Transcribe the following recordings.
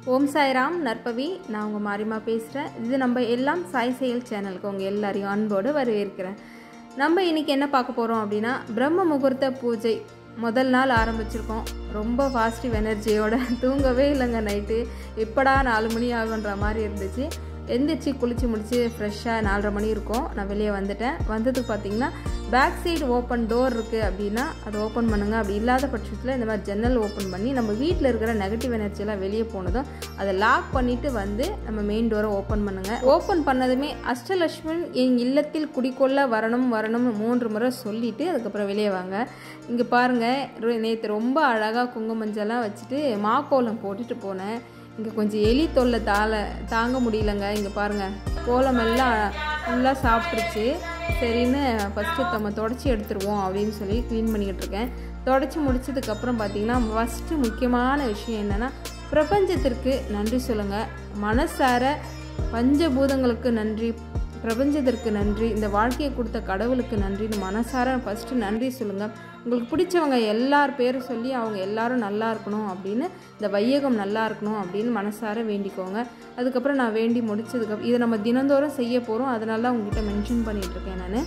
ஓம் சாய்ராம் நற்பவி நான் உங்கள் மாரிமா பேசுகிறேன் இது நம்ம எல்லாம் சாய் செயல் சேனலுக்கு உங்கள் எல்லாரையும் அன்போடு வரவேற்கிறேன் நம்ம இன்னைக்கு என்ன பார்க்க போகிறோம் அப்படின்னா பிரம்ம முகூர்த்த பூஜை முதல் நாள் ஆரம்பிச்சிருக்கோம் ரொம்ப பாசிட்டிவ் எனர்ஜியோட தூங்கவே இல்லைங்க நைட்டு எப்படா நாலு மணி ஆகுன்ற மாதிரி இருந்துச்சு எந்திரிச்சு குளிச்சு முடிச்சு ஃப்ரெஷ்ஷாக நாலரை மணி இருக்கும் நான் வெளியே வந்துட்டேன் வந்ததுக்கு பார்த்தீங்கன்னா பேக் சைடு ஓப்பன் டோர் இருக்குது அப்படின்னா அதை ஓப்பன் பண்ணுங்க அப்படி இல்லாத பட்சத்தில் இந்த மாதிரி ஜன்னல் ஓப்பன் பண்ணி நம்ம வீட்டில் இருக்கிற நெகட்டிவ் எனர்ஜியெல்லாம் வெளியே போனதும் அதை லாக் பண்ணிவிட்டு வந்து நம்ம மெயின் டோரை ஓப்பன் பண்ணுங்கள் ஓப்பன் பண்ணதுமே அஷ்டலட்சுமன் என் இல்லத்தில் குடிக்கொள்ள வரணும் வரணும்னு மூன்று முறை சொல்லிவிட்டு அதுக்கப்புறம் வெளியே வாங்க இங்கே பாருங்கள் நேற்று ரொம்ப அழகாக குங்குமஞ்செல்லாம் வச்சுட்டு மாக்கோலம் போட்டுட்டு போனேன் இங்கே கொஞ்சம் எலி தொல்லை தாள தாங்க முடியலங்க இங்கே பாருங்கள் கோலம் எல்லாம் ஃபுல்லாக சாப்பிட்ருச்சு சரின்னு ஃபஸ்ட்டு நம்ம தொடச்சி எடுத்துருவோம் அப்படின்னு சொல்லி க்ளீன் பண்ணிக்கிட்டு இருக்கேன் தொடச்சி முடிச்சதுக்கப்புறம் பார்த்தீங்கன்னா ஃபஸ்ட்டு முக்கியமான விஷயம் என்னென்னா பிரபஞ்சத்திற்கு நன்றி சொல்லுங்கள் மனசார பஞ்சபூதங்களுக்கு நன்றி பிரபஞ்சத்திற்கு நன்றி இந்த வாழ்க்கையை கொடுத்த கடவுளுக்கு நன்றின்னு மனசார ஃபஸ்ட்டு நன்றி சொல்லுங்கள் உங்களுக்கு பிடிச்சவங்க எல்லார் பேரும் சொல்லி அவங்க எல்லாரும் நல்லா இருக்கணும் அப்படின்னு இந்த வையகம் நல்லா இருக்கணும் அப்படின்னு மனசார வேண்டிக்கோங்க அதுக்கப்புறம் நான் வேண்டி முடிச்சதுக்கு இதை நம்ம தினந்தோறும் செய்ய போகிறோம் அதனால தான் உங்ககிட்ட மென்ஷன் பண்ணிகிட்ருக்கேன் நான்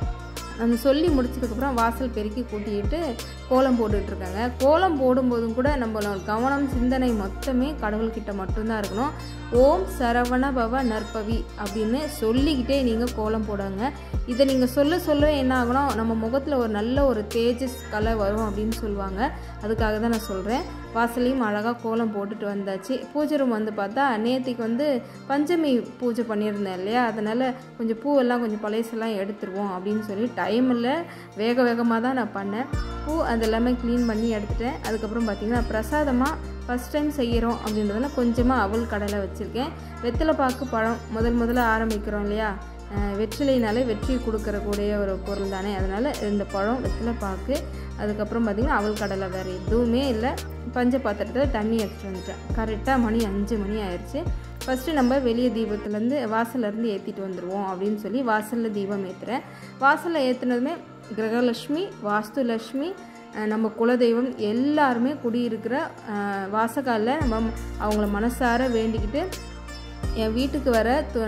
அந்த சொல்லி முடிச்சதுக்கப்புறம் வாசல் பெருக்கி கூட்டிட்டு கோலம் போட்டுட்ருக்காங்க கோலம் போடும்போதும் கூட நம்மளோட கவனம் சிந்தனை மொத்தமே கடவுள்கிட்ட மட்டும்தான் இருக்கணும் ஓம் சரவண பவ நற்பவி அப்படின்னு சொல்லிக்கிட்டே நீங்கள் கோலம் போடுங்க இதை நீங்கள் சொல்ல சொல்ல என்ன ஆகணும் நம்ம முகத்தில் ஒரு நல்ல ஒரு தேஜஸ் கலை வரும் அப்படின்னு சொல்லுவாங்க அதுக்காக தான் நான் சொல்கிறேன் வாசலையும் அழகாக கோலம் போட்டுட்டு வந்தாச்சு பூஜை ரூம் வந்து பார்த்தா நேற்றுக்கு வந்து பஞ்சமி பூஜை பண்ணியிருந்தேன் இல்லையா அதனால் கொஞ்சம் பூவெல்லாம் கொஞ்சம் பழையசெல்லாம் எடுத்துருவோம் அப்படின்னு சொல்லி டைம் இல்லை வேக வேகமாக தான் நான் பண்ணேன் பூ அதெல்லாமே க்ளீன் பண்ணி எடுத்துட்டேன் அதுக்கப்புறம் பார்த்திங்கன்னா பிரசாதமாக ஃபஸ்ட் டைம் செய்கிறோம் அப்படின்றதுல கொஞ்சமாக அவல் கடலை வச்சுருக்கேன் வெத்தலை பாக்கு பழம் முதல் முதல்ல ஆரம்பிக்கிறோம் இல்லையா வெற்றிலைனாலே வெற்றி கொடுக்கறக்கூடிய ஒரு பொருள் தானே அதனால் ரெண்டு பழம் வெற்றிலை பாக்கு அதுக்கப்புறம் பார்த்திங்கன்னா அவல் கடலை வேறு எதுவுமே இல்லை பஞ்ச பாத்திரத்தில் தண்ணி எடுத்துகிட்டு வந்துட்டேன் கரெக்டாக மணி அஞ்சு மணி ஆயிடுச்சு ஃபஸ்ட்டு நம்ம வெளியே தீபத்துலேருந்து வாசல்லேருந்து ஏற்றிட்டு வந்துடுவோம் அப்படின்னு சொல்லி வாசலில் தீபம் ஏற்றுறேன் வாசலில் ஏற்றுனதுமே கிரகலட்சுமி வாஸ்துலட்சுமி நம்ம குலதெய்வம் எல்லாருமே குடியிருக்கிற வாசகாலில் நம்ம அவங்கள மனசார வேண்டிக்கிட்டு என் வீட்டுக்கு வர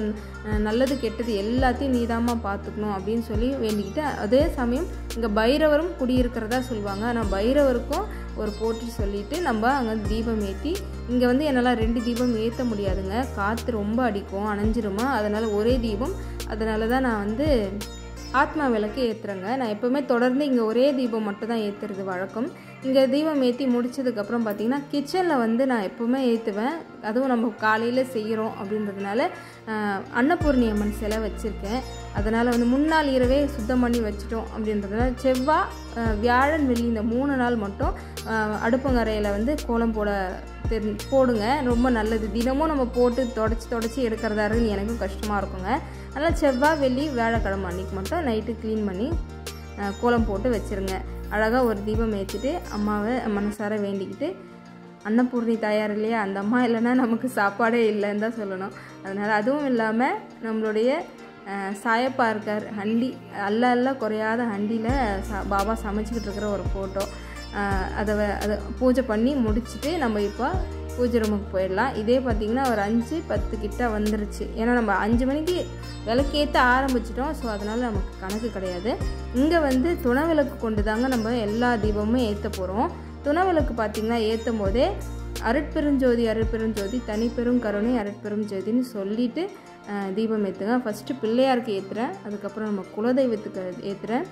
நல்லது கெட்டது எல்லாத்தையும் நீதாம்மா பார்த்துக்கணும் அப்படின்னு சொல்லி வேண்டிக்கிட்டு அதே சமயம் இங்கே பைரவரும் குடியிருக்கிறதா சொல்லுவாங்க ஆனால் பைரவருக்கும் ஒரு போற்றி சொல்லிவிட்டு நம்ம அங்கே தீபம் ஏற்றி இங்கே வந்து என்னால் ரெண்டு தீபம் ஏற்ற முடியாதுங்க காற்று ரொம்ப அடிக்கும் அணைஞ்சிருமா அதனால் ஒரே தீபம் அதனால தான் நான் வந்து ஆத்மா விளக்கு ஏற்றுறேங்க நான் எப்போவுமே தொடர்ந்து இங்கே ஒரே தீபம் மட்டும் தான் ஏற்றுறது வழக்கம் இங்கே தீபம் ஏற்றி முடிச்சதுக்கப்புறம் பார்த்திங்கன்னா கிச்சனில் வந்து நான் எப்போவுமே ஏற்றுவேன் அதுவும் நம்ம காலையில் செய்கிறோம் அப்படின்றதுனால அன்னபூர்ணி அம்மன் சிலை வச்சுருக்கேன் அதனால் வந்து முன்னாள் இரவே சுத்தம் பண்ணி வச்சுட்டோம் அப்படின்றதுனால செவ்வாய் வியாழன் வெள்ளி இந்த மூணு நாள் மட்டும் அடுப்பங்கரையில் வந்து கோலம் போட தெரி போடுங்க ரொம்ப நல்லது தினமும் நம்ம போட்டு தொடச்சி தொடச்சி எடுக்கிறதா இருக்குன்னு எனக்கும் கஷ்டமாக இருக்குங்க அதனால் செவ்வாய் வெள்ளி வியாழக்கிழமை அன்றைக்கி மட்டும் நைட்டு க்ளீன் பண்ணி கோலம் போட்டு வச்சுருங்க அழகாக ஒரு தீபம் ஏற்றிட்டு அம்மாவை மனசார வேண்டிக்கிட்டு அன்னபூர்ணி தயார் இல்லையா அந்த அம்மா இல்லைன்னா நமக்கு சாப்பாடே இல்லைன்னு தான் சொல்லணும் அதனால் அதுவும் இல்லாமல் நம்மளுடைய சாயப்பா இருக்கார் ஹண்டி அல்ல அல்ல குறையாத ஹண்டியில் சா பாபா சமைச்சிக்கிட்டு இருக்கிற ஒரு ஃபோட்டோ அதை அதை பூஜை பண்ணி முடிச்சுட்டு நம்ம இப்போ பூஜை ரூமுக்கு போயிடலாம் இதே பார்த்திங்கன்னா ஒரு அஞ்சு பத்து கிட்ட வந்துருச்சு ஏன்னா நம்ம அஞ்சு மணிக்கு விளக்கேற்ற ஆரம்பிச்சிட்டோம் ஸோ அதனால் நமக்கு கணக்கு கிடையாது இங்கே வந்து துணை விளக்கு கொண்டு தாங்க நம்ம எல்லா தீபமுமே ஏற்ற போகிறோம் துணை விளக்கு பார்த்திங்கன்னா ஏற்றும் போதே அருட்பெருஞ்சோதி அருட்பெருஞ்சோதி தனிப்பெரும் கருணை அருட்பெரும் ஜோதின்னு சொல்லிவிட்டு தீபம் ஏற்றுங்க ஃபஸ்ட்டு பிள்ளையாருக்கு ஏற்றுறேன் அதுக்கப்புறம் நம்ம குலதெய்வத்துக்கு ஏற்றுறேன்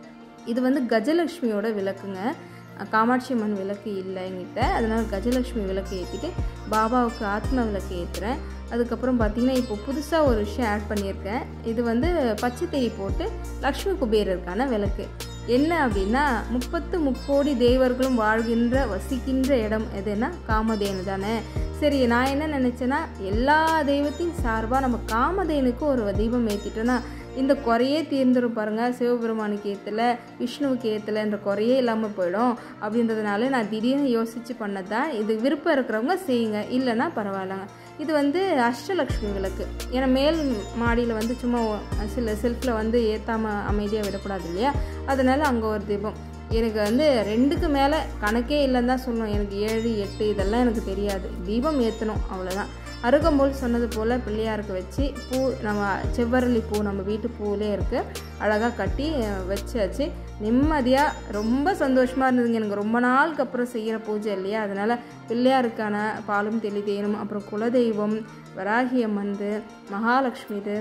இது வந்து கஜலக்ஷ்மியோட விளக்குங்க காமாட்சி அம்மன் விளக்கு இல்லை எங்கிட்ட அதனால் கஜலக்ஷ்மி விளக்கு ஏற்றிட்டு பாபாவுக்கு ஆத்ம விளக்கு ஏற்றுறேன் அதுக்கப்புறம் பார்த்திங்கன்னா இப்போ புதுசாக ஒரு விஷயம் ஆட் பண்ணியிருக்கேன் இது வந்து பச்சை தேய் போட்டு லக்ஷ்மி குபேரருக்கான விளக்கு என்ன அப்படின்னா முப்பத்து முக்கோடி தேவர்களும் வாழ்கின்ற வசிக்கின்ற இடம் எதுனா காமதேனு தானே சரி நான் என்ன நினச்சேன்னா எல்லா தெய்வத்தையும் சார்பாக நம்ம காமதேனுக்கு ஒரு தீபம் ஏற்றிட்டோன்னா இந்த குறையே தீர்ந்துடும் பாருங்கள் சிவபெருமானுக்கு ஏற்றலை விஷ்ணுவுக்கு ஏற்றலைன்ற குறையே இல்லாமல் போயிடும் அப்படின்றதுனால நான் திடீர்னு யோசித்து பண்ணது தான் இது விருப்பம் இருக்கிறவங்க செய்யுங்க இல்லைன்னா பரவாயில்லங்க இது வந்து அஷ்டலக்ஷ்மி விளக்கு ஏன்னா மேல் மாடியில் வந்து சும்மா சில செல்ஃபில் வந்து ஏற்றாமல் அமைதியாக விடக்கூடாது இல்லையா அதனால் அங்கே ஒரு தீபம் எனக்கு வந்து ரெண்டுக்கு மேலே கணக்கே இல்லைன்னு தான் சொல்லணும் எனக்கு ஏழு எட்டு இதெல்லாம் எனக்கு தெரியாது தீபம் ஏற்றணும் அவ்வளோதான் அருகம்போல் சொன்னது போல் பிள்ளையாருக்கு வச்சு பூ நம்ம செவ்வரளி பூ நம்ம வீட்டு பூவிலே இருக்குது அழகாக கட்டி அஹ், வச்சாச்சு நிம்மதியாக ரொம்ப சந்தோஷமாக இருந்ததுங்க எனக்கு ரொம்ப நாளுக்கு அப்புறம் செய்கிற பூஜை இல்லையா அதனால் பிள்ளையாருக்கான பாலும் தெளி தேனும் அப்புறம் குலதெய்வம் வராகி அம்மன்து மகாலட்சுமிது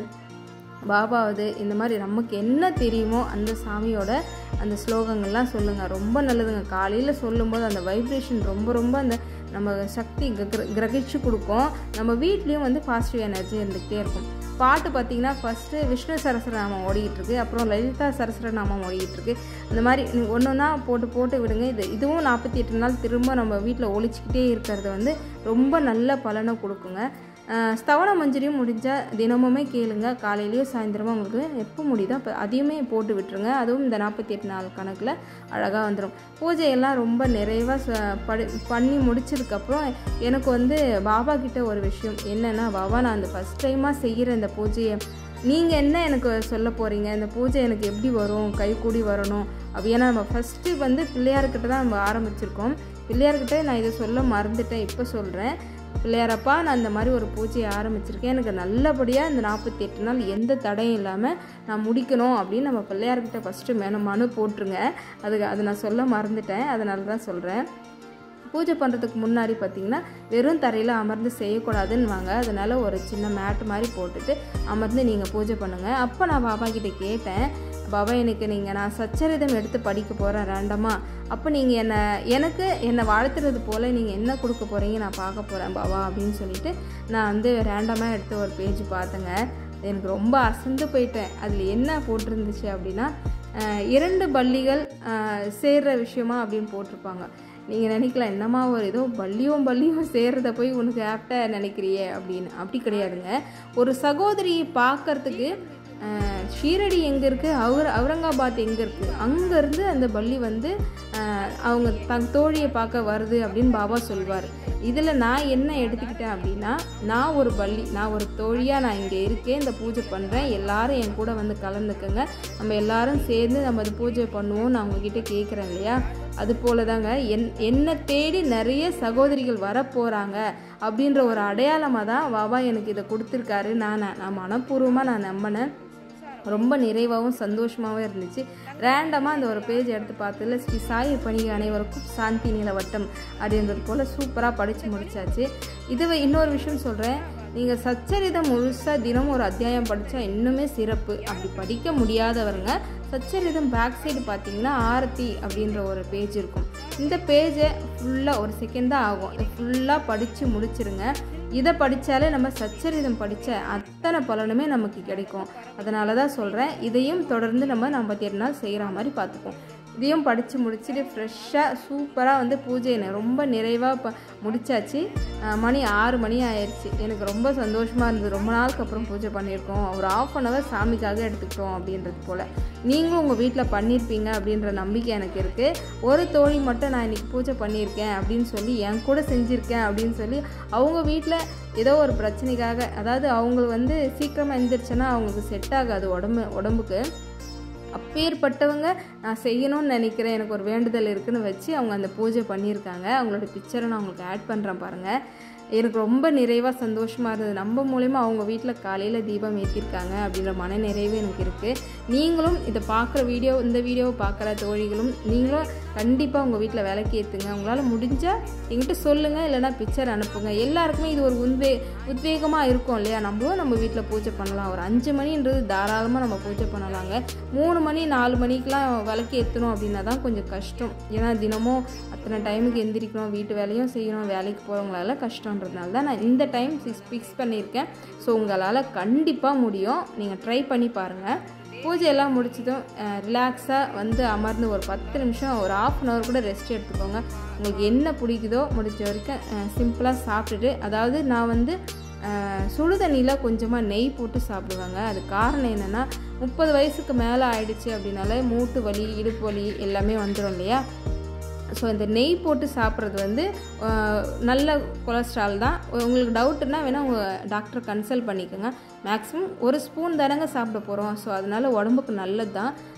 பாபாவது இந்த மாதிரி நமக்கு என்ன தெரியுமோ அந்த சாமியோட அந்த ஸ்லோகங்கள்லாம் சொல்லுங்கள் ரொம்ப நல்லதுங்க காலையில் சொல்லும்போது அந்த வைப்ரேஷன் ரொம்ப ரொம்ப அந்த நம்ம சக்தி கிர- கிரகிச்சு கொடுக்கும் நம்ம வீட்லேயும் வந்து பாசிட்டிவ் எனர்ஜி இருந்துகிட்டே இருக்கும் பாட்டு பார்த்தீங்கன்னா ஃபஸ்ட்டு விஷ்ணு சரஸ்வரநாமம் ஓடிக்கிட்டு இருக்கு அப்புறம் லலிதா சரஸ்வரநாமம் ஓடிக்கிட்டு இருக்கு அந்த மாதிரி ஒன்று ஒன்றா போட்டு போட்டு விடுங்க இது இதுவும் நாற்பத்தி எட்டு நாள் திரும்ப நம்ம வீட்டில் ஒழிச்சிக்கிட்டே இருக்கிறது வந்து ரொம்ப நல்ல பலனை கொடுக்குங்க அஹ் ஸ்தவன மஞ்சரியும் முடிஞ்சால் தினமுமே கேளுங்க காலையிலயோ சாயந்தரமோ உங்களுக்கு எப்போ முடியுதோ அப்போ அதையுமே போட்டு விட்டுருங்க அதுவும் இந்த நாற்பத்தி எட்டு நாள் கணக்கில் அழகாக வந்துடும் பூஜையெல்லாம் ரொம்ப நிறைவாக ச படி பண்ணி முடிச்சதுக்கப்புறம் எனக்கு வந்து பாபா கிட்ட ஒரு விஷயம் என்னென்னா பாபா நான் அந்த ஃபஸ்ட் டைமாக செய்கிற இந்த பூஜையை நீங்கள் என்ன எனக்கு சொல்ல போகிறீங்க இந்த பூஜை எனக்கு எப்படி வரும் கைகூடி வரணும் அப்படி ஏன்னா நம்ம ஃபஸ்ட்டு வந்து பிள்ளையார்கிட்ட தான் நம்ம ஆரம்பிச்சிருக்கோம் பிள்ளையார்கிட்ட நான் இதை சொல்ல மறந்துட்டேன் இப்போ சொல்கிறேன் பிள்ளையாரப்பா நான் இந்த மாதிரி ஒரு பூஜையை ஆரம்பிச்சிருக்கேன் எனக்கு நல்லபடியாக இந்த நாற்பத்தி எட்டு நாள் எந்த தடையும் இல்லாமல் நான் முடிக்கணும் அப்படின்னு நம்ம பிள்ளையார்கிட்ட ஃபஸ்ட்டு மேன மனு போட்டுருங்க அதுக்கு அதை நான் சொல்ல மறந்துட்டேன் அதனால தான் சொல்கிறேன் பூஜை பண்ணுறதுக்கு முன்னாடி பார்த்தீங்கன்னா வெறும் தரையில் அமர்ந்து செய்யக்கூடாதுன்னு வாங்க அதனால் ஒரு சின்ன மேட் மாதிரி போட்டுட்டு அமர்ந்து நீங்கள் பூஜை பண்ணுங்கள் அப்போ நான் பாபா கிட்ட கேட்டேன் பாபா எனக்கு நீங்கள் நான் சச்சரிதம் எடுத்து படிக்க போகிறேன் ரேண்டமாக அப்போ நீங்கள் என்னை எனக்கு என்னை வாழ்த்துறது போல் நீங்கள் என்ன கொடுக்க போகிறீங்க நான் பார்க்க போகிறேன் பாபா அப்படின்னு சொல்லிட்டு நான் வந்து ரேண்டமாக எடுத்து ஒரு பேஜ் பார்த்தேங்க எனக்கு ரொம்ப அசந்து போயிட்டேன் அதில் என்ன போட்டிருந்துச்சு அப்படின்னா அஹ், இரண்டு பள்ளிகள் அஹ், சேர்ற விஷயமா அப்படின்னு போட்டிருப்பாங்க நீங்கள் நினைக்கலாம் என்னம்மா ஒரு ஏதோ பள்ளியும் பள்ளியும் சேர்றத போய் உனக்கு ஆப்டாக நினைக்கிறியே அப்படின்னு அப்படி கிடையாதுங்க ஒரு சகோதரியை பார்க்கறதுக்கு அஹ், ஷீரடி எங்கே இருக்குது அவர் அவுரங்காபாத் எங்கே இருக்குது அங்கேருந்து அந்த பள்ளி வந்து அஹ், அவங்க தன் தோழியை பார்க்க வருது அப்படின்னு பாபா சொல்வார் இதில் நான் என்ன எடுத்துக்கிட்டேன் அப்படின்னா நான் ஒரு பள்ளி நான் ஒரு தோழியாக நான் இங்கே இருக்கேன் இந்த பூஜை பண்ணுறேன் எல்லாரும் என் கூட வந்து கலந்துக்கங்க நம்ம எல்லாரும் சேர்ந்து நம்ம இது பூஜை பண்ணுவோம் நான் உங்ககிட்ட கேட்குறேன் இல்லையா அது போல தாங்க என் என்னை தேடி நிறைய சகோதரிகள் வரப்போகிறாங்க அப்படின்ற ஒரு அடையாளமாக தான் பாபா எனக்கு இதை கொடுத்துருக்காரு நான் நான் மனப்பூர்வமாக நான் நம்பினேன் ரொம்ப நிறைவாகவும் சந்தோஷமாகவும் இருந்துச்சு ரேண்டமாக அந்த ஒரு பேஜ் எடுத்து பார்த்ததுல ஸ்ரீ சாய் பணி அனைவருக்கும் சாந்தி நிலவட்டம் அப்படின்றது போல் சூப்பராக படித்து முடிச்சாச்சு இது இன்னொரு விஷயம் சொல்கிறேன் நீங்கள் சச்சரிதம் முழுசாக தினம் ஒரு அத்தியாயம் படித்தா இன்னுமே சிறப்பு அப்படி படிக்க முடியாதவருங்க சச்சரிதம் பேக் சைடு பார்த்தீங்கன்னா ஆரத்தி அப்படின்ற ஒரு பேஜ் இருக்கும் இந்த பேஜை ஃபுல்லாக ஒரு செகண்ட் தான் ஆகும் இதை ஃபுல்லாக படித்து முடிச்சிருங்க இதை படித்தாலே நம்ம சச்சரிதம் படித்த அத்தனை பலனுமே நமக்கு கிடைக்கும் அதனால தான் சொல்கிறேன் இதையும் தொடர்ந்து நம்ம ஐம்பத்தி எட்டு நாள் செய்கிற மாதிரி பார்த்துப்போம் இதையும் படித்து முடிச்சுட்டு ஃப்ரெஷ்ஷாக சூப்பராக வந்து பூஜை நெ- ரொம்ப நிறைவாக ப முடிச்சாச்சு அஹ் மணி ஆறு மணி ஆயிடுச்சு எனக்கு ரொம்ப சந்தோஷமாக இருந்தது ரொம்ப நாளுக்கு அப்புறம் பூஜை பண்ணியிருக்கோம் ஒரு ஆஃப் அன் ஹவர் சாமிக்காக எடுத்துக்கிட்டோம் அப்படின்றது போல் நீங்களும் உங்கள் வீட்டில் பண்ணியிருப்பீங்க அப்படின்ற நம்பிக்கை எனக்கு இருக்குது ஒரு தோழி மட்டும் நான் இன்றைக்கி பூஜை பண்ணியிருக்கேன் அப்படின்னு சொல்லி என் கூட செஞ்சுருக்கேன் அப்படின்னு சொல்லி அவங்க வீட்டில் ஏதோ ஒரு பிரச்சனைக்காக அதாவது அவங்க வந்து சீக்கிரமாக எந்திரிச்சேன்னா அவங்களுக்கு செட் ஆகாது உடம்பு உடம்புக்கு அப்பேற்பட்டவங்க நான் செய்யணும்னு நினைக்கிறேன் எனக்கு ஒரு வேண்டுதல் இருக்குன்னு வச்சு அவங்க அந்த பூஜை பண்ணியிருக்காங்க அவங்களோட பிக்சரை நான் உங்களுக்கு ஆட் பண்ணுறேன் பாருங்கள் எனக்கு ரொம்ப நிறைவாக சந்தோஷமாக இருந்தது நம்ம மூலயமா அவங்க வீட்டில் காலையில் தீபம் ஏற்றிருக்காங்க அப்படின்ற மன நிறைவு எனக்கு இருக்குது நீங்களும் இதை பார்க்குற வீடியோ இந்த வீடியோவை பார்க்குற தோழிகளும் நீங்களும் கண்டிப்பாக உங்கள் வீட்டில் விளக்கு ஏற்றுங்க உங்களால் முடிஞ்சால் எங்கிட்ட சொல்லுங்கள் இல்லைனா பிக்சர் அனுப்புங்க எல்லாருக்குமே இது ஒரு உத்வே உத்வேகமாக இருக்கும் இல்லையா நம்மளும் நம்ம வீட்டில் பூஜை பண்ணலாம் ஒரு அஞ்சு மணின்றது தாராளமாக நம்ம பூஜை பண்ணலாங்க மூணு மணி நாலு மணிக்கெலாம் விளக்கு ஏற்றணும் அப்படின்னா தான் கொஞ்சம் கஷ்டம் ஏன்னா தினமும் அத்தனை டைமுக்கு எந்திரிக்கணும் வீட்டு வேலையும் செய்யணும் வேலைக்கு போகிறவங்களால கஷ்டன்றதுனால தான் நான் இந்த டைம் ஃபிக்ஸ் ஃபிக்ஸ் பண்ணியிருக்கேன் ஸோ உங்களால் கண்டிப்பாக முடியும் நீங்கள் ட்ரை பண்ணி பாருங்கள் பூஜையெல்லாம் முடிச்சதும் ரிலாக்ஸாக வந்து அமர்ந்து ஒரு பத்து நிமிஷம் ஒரு ஆஃப் அன் ஹவர் கூட ரெஸ்ட் எடுத்துக்கோங்க உங்களுக்கு என்ன பிடிக்குதோ முடிஞ்ச வரைக்கும் சிம்பிளாக சாப்பிட்டுட்டு அதாவது நான் வந்து அஹ், சுடு தண்ணியில் கொஞ்சமாக நெய் போட்டு சாப்பிடுவாங்க அது காரணம் என்னென்னா முப்பது வயசுக்கு மேலே ஆயிடுச்சு அப்படின்னாலே மூட்டு வலி இடுப்பு வலி எல்லாமே வந்துடும் இல்லையா ஸோ இந்த நெய் போட்டு சாப்பிட்றது வந்து அஹ், நல்ல கொலஸ்ட்ரால் தான் உங்களுக்கு டவுட்டுன்னா வேணால் உங்கள் டாக்டரை கன்சல்ட் பண்ணிக்கோங்க மேக்ஸிமம் ஒரு ஸ்பூன் தானங்க சாப்பிட போகிறோம் ஸோ அதனால உடம்புக்கு நல்லது தான்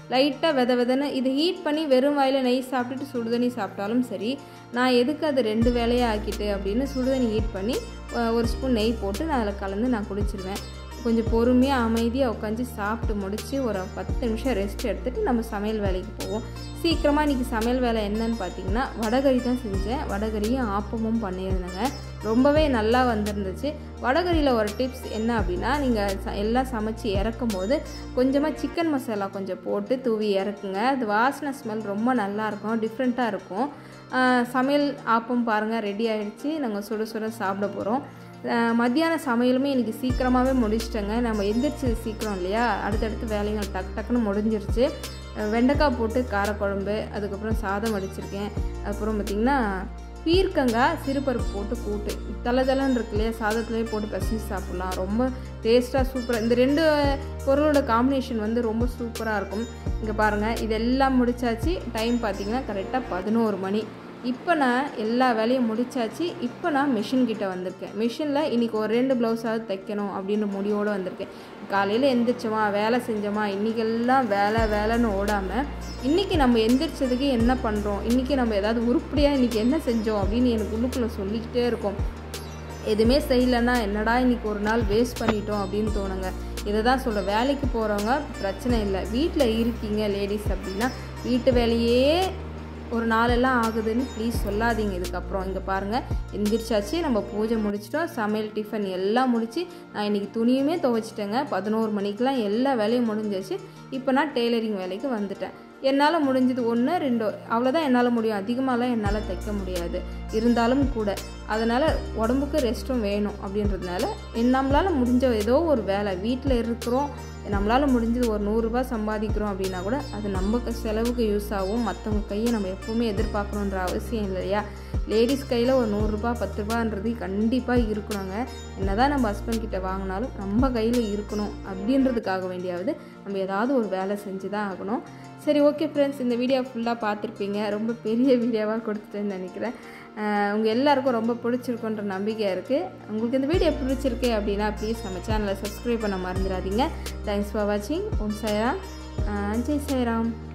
லைட்டாக வித விதன்னு இது ஹீட் பண்ணி வெறும் வாயில் நெய் சாப்பிட்டுட்டு சுடுதண்ணி சாப்பிட்டாலும் சரி நான் எதுக்கு அது ரெண்டு வேலையாக ஆக்கிட்டு அப்படின்னு சுடுதண்ணி ஹீட் பண்ணி அஹ், ஒரு ஸ்பூன் நெய் போட்டு நான் அதில் கலந்து நான் குடிச்சிருவேன் கொஞ்சம் பொறுமையாக அமைதியாக உட்காந்து சாப்பிட்டு முடித்து ஒரு பத்து நிமிஷம் ரெஸ்ட் எடுத்துகிட்டு நம்ம சமையல் வேலைக்கு போவோம் சீக்கிரமாக இன்றைக்கி சமையல் வேலை என்னன்னு பார்த்தீங்கன்னா வடகறி தான் செஞ்சேன் வடகரியும் ஆப்பமும் பண்ணியிருந்தேங்க ரொம்பவே நல்லா வந்திருந்துச்சு வடகரியில் ஒரு டிப்ஸ் என்ன அப்படின்னா நீங்கள் ச எல்லாம் சமைச்சு இறக்கும் போது கொஞ்சமாக சிக்கன் மசாலா கொஞ்சம் போட்டு தூவி இறக்குங்க அது வாசனை ஸ்மெல் ரொம்ப நல்லாயிருக்கும் டிஃப்ரெண்ட்டாக இருக்கும் ஆஹ் சமையல் ஆப்பம் பாருங்கள் ரெடி ஆயிடுச்சு நாங்கள் சுட சுட சாப்பிட போகிறோம் மத்தியான சமையலுமே இன்றைக்கி சீக்கிரமாகவே முடிச்சிட்டேங்க நம்ம எந்திரிச்சு சீக்கிரம் இல்லையா அடுத்தடுத்து வேலைகள் டக்கு டக்குன்னு முடிஞ்சிருச்சு அஹ் வெண்டைக்காய் போட்டு காரக்குழம்பு அதுக்கப்புறம் சாதம் வடிச்சிருக்கேன் அப்புறம் பார்த்திங்கன்னா பீர்க்கங்காய் சிறுபருப்பு போட்டு கூட்டு தலை தலைன்னு இருக்கு இல்லையா சாதத்துலேயே போட்டு பிசைஞ்சு சாப்பிட்லாம் ரொம்ப டேஸ்ட்டாக சூப்பராக இந்த ரெண்டு பொருளோட காம்பினேஷன் வந்து ரொம்ப சூப்பராக இருக்கும் இங்கே பாருங்கள் இதெல்லாம் முடிச்சாச்சு டைம் பார்த்தீங்கன்னா கரெக்டாக பதினோரு மணி இப்போ நான் எல்லா வேலையும் முடிச்சாச்சு இப்போ நான் மிஷின் கிட்ட வந்திருக்கேன் மிஷினில் இன்றைக்கி ஒரு ரெண்டு ப்ளவுஸாவது தைக்கணும் அப்படின்னு முடிவோடு வந்திருக்கேன் காலையில் எந்திரிச்சோமா வேலை செஞ்சோமா இன்றைக்கெல்லாம் வேலை வேலைன்னு ஓடாமல் இன்றைக்கி நம்ம எந்திரிச்சதுக்கு என்ன பண்ணுறோம் இன்றைக்கி நம்ம ஏதாவது உருப்படியாக இன்றைக்கி என்ன செஞ்சோம் அப்படின்னு எனக்கு உள்ளுக்குள்ளே சொல்லிக்கிட்டே இருக்கும் எதுவுமே செய்யலைன்னா என்னடா இன்னைக்கு ஒரு நாள் வேஸ்ட் பண்ணிட்டோம் அப்படின்னு தோணுங்க இதை தான் சொல்ல வேலைக்கு போகிறவங்க பிரச்சனை இல்லை வீட்டில் இருக்கீங்க லேடிஸ் அப்படின்னா வீட்டு வேலையே ஒரு நாளெல்லாம் ஆகுதுன்னு ப்ளீஸ் சொல்லாதீங்க இதுக்கப்புறம் இங்கே பாருங்கள் எந்திரிச்சாச்சு நம்ம பூஜை முடிச்சிட்டோம் சமையல் டிஃபன் எல்லாம் முடிச்சு நான் இன்றைக்கி துணியுமே துவைச்சிட்டேங்க பதினோரு மணிக்கெலாம் எல்லா வேலையும் முடிஞ்சிச்சு இப்போ நான் டெய்லரிங் வேலைக்கு வந்துட்டேன் என்னால் முடிஞ்சது ஒன்று ரெண்டு அவ்வளோதான் என்னால் முடியும் அதிகமாகலாம் என்னால் தைக்க முடியாது இருந்தாலும் கூட அதனால் உடம்புக்கு ரெஸ்ட்டும் வேணும் அப்படின்றதுனால என் நம்மளால் முடிஞ்ச ஏதோ ஒரு வேலை வீட்டில் இருக்கிறோம் நம்மளால் முடிஞ்சது ஒரு நூறுரூபா சம்பாதிக்கிறோம் அப்படின்னா கூட அது நம்ம க- செலவுக்கு யூஸ் ஆகும் மற்றவங்க கையை நம்ம எப்போவுமே எதிர்பார்க்கணுன்ற அவசியம் இல்லையா லேடிஸ் கையில் ஒரு நூறுரூபா பத்து ரூபான்றது கண்டிப்பாக இருக்கணுங்க என்னதான் நம்ம ஹஸ்பண்ட் கிட்ட வாங்கினாலும் நம்ம கையில் இருக்கணும் அப்படின்றதுக்காக வேண்டியாவது நம்ம ஏதாவது ஒரு வேலை செஞ்சு தான் ஆகணும் சரி ஓகே ஃப்ரெண்ட்ஸ் இந்த வீடியோ ஃபுல்லாக பார்த்துருப்பீங்க ரொம்ப பெரிய வீடியோவாக கொடுத்துட்டேன்னு நினைக்கிறேன் உங்கள் எல்லாருக்கும் ரொம்ப பிடிச்சிருக்குன்ற நம்பிக்கையாக இருக்குது உங்களுக்கு இந்த வீடியோ பிடிச்சிருக்கு அப்படின்னா ப்ளீஸ் நம்ம சேனலை சப்ஸ்கிரைப் பண்ண மறந்துடாதீங்க தேங்க்ஸ் ஃபார் வாட்சிங் ஓம் சாய்ராம் ஜெய் சாய்ராம்